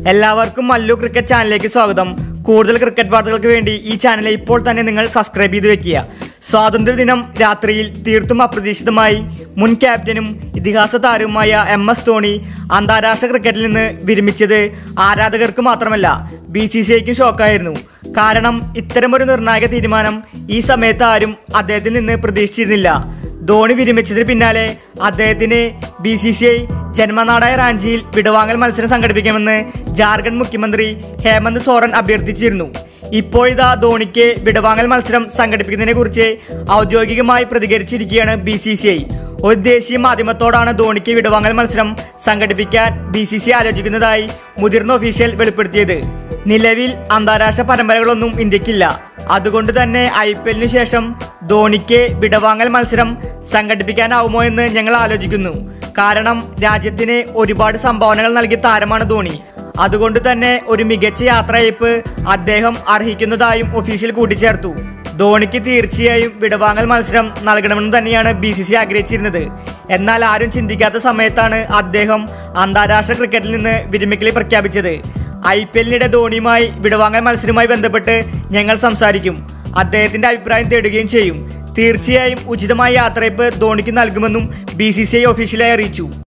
എല്ലാവർക്കും മല്ലു ക്രിക്കറ്റ് ചാനലിലേക്ക് സ്വാഗതം കൂടുതൽ ക്രിക്കറ്റ് വാർത്തകൾക്ക് വേണ്ടി ഈ ചാനൽ ഇപ്പോൾ തന്നെ നിങ്ങൾ സബ്സ്ക്രൈബ് ചെയ്ത് വെക്കുക സ്വാതന്ത്ര്യ ദിനം രാത്രിയിൽ തീർത്തും അപ്രതീക്ഷിതമായി മുൻ ക്യാപ്റ്റനും ഇതിഹാസ താരവുമായ എം എസ് ധോണി അന്താരാഷ്ട്ര ക്രിക്കറ്റിൽ നിന്ന് വിരമിച്ചത് ആരാധകർക്ക് മാത്രമല്ല ബി സി സി ഐക്കും ഷോക്കായിരുന്നു കാരണം ഇത്തരമൊരു നിർണായക തീരുമാനം ഈ സമയത്ത് ആരും അദ്ദേഹത്തിൽ നിന്ന് പ്രതീക്ഷിച്ചിരുന്നില്ല ധോണി വിരമിച്ചതിന് പിന്നാലെ അദ്ദേഹത്തിന് ബി സി സി ഐ ജന്മനാടായ റാഞ്ചിയിൽ വിടവാങ്ങൽ മത്സരം സംഘടിപ്പിക്കണമെന്ന് ജാർഖണ്ഡ് മുഖ്യമന്ത്രി ഹേമന്ത് സോറൻ അഭ്യർത്ഥിച്ചിരുന്നു ഇപ്പോഴിതാ ധോണിക്ക് വിടവാങ്ങൽ മത്സരം സംഘടിപ്പിക്കുന്നതിനെ കുറിച്ച് ഔദ്യോഗികമായി പ്രതികരിച്ചിരിക്കുകയാണ് ബി സി സി ഐ ഒരു ദേശീയ മാധ്യമത്തോടാണ് ധോണിക്ക് വിടവാങ്ങൽ മത്സരം സംഘടിപ്പിക്കാൻ ബി സി സി ആലോചിക്കുന്നതായി മുതിർന്ന ഒഫീഷ്യൽ വെളിപ്പെടുത്തിയത് നിലവിൽ അന്താരാഷ്ട്ര പരമ്പരകളൊന്നും ഇന്ത്യക്കില്ല അതുകൊണ്ട് തന്നെ ഐ പി എല്ലിന് ശേഷം ധോണിക്ക് വിടവാങ്ങൽ മത്സരം സംഘടിപ്പിക്കാനാവുമോ എന്ന് ഞങ്ങൾ ആലോചിക്കുന്നു കാരണം രാജ്യത്തിന് ഒരുപാട് സംഭാവനകൾ നൽകിയ താരമാണ് ധോണി അതുകൊണ്ട് തന്നെ ഒരു മികച്ച യാത്രയയപ്പ് അദ്ദേഹം അർഹിക്കുന്നതായും ഒഫീഷ്യൽ കൂട്ടിച്ചേർത്തു ധോണിക്ക് തീർച്ചയായും വിടവാങ്ങൽ മത്സരം നൽകണമെന്ന് തന്നെയാണ് ബി സി സി ആഗ്രഹിച്ചിരുന്നത് എന്നാൽ ആരും ചിന്തിക്കാത്ത സമയത്താണ് അദ്ദേഹം അന്താരാഷ്ട്ര ക്രിക്കറ്റിൽ നിന്ന് വിരമിക്കൽ പ്രഖ്യാപിച്ചത് ഐ പി എല്ലിനിടെ ധോണിയുമായി വിടവാങ്ങൽ മത്സരവുമായി ബന്ധപ്പെട്ട് ഞങ്ങൾ സംസാരിക്കും അദ്ദേഹത്തിന്റെ അഭിപ്രായം തേടുകയും ചെയ്യും തീർച്ചയായും ഉചിതമായ യാത്രയപ്പ് ധോണിക്ക് നൽകുമെന്നും ബി സി സി ഐ ഒഫീഷ്യലായി അറിയിച്ചു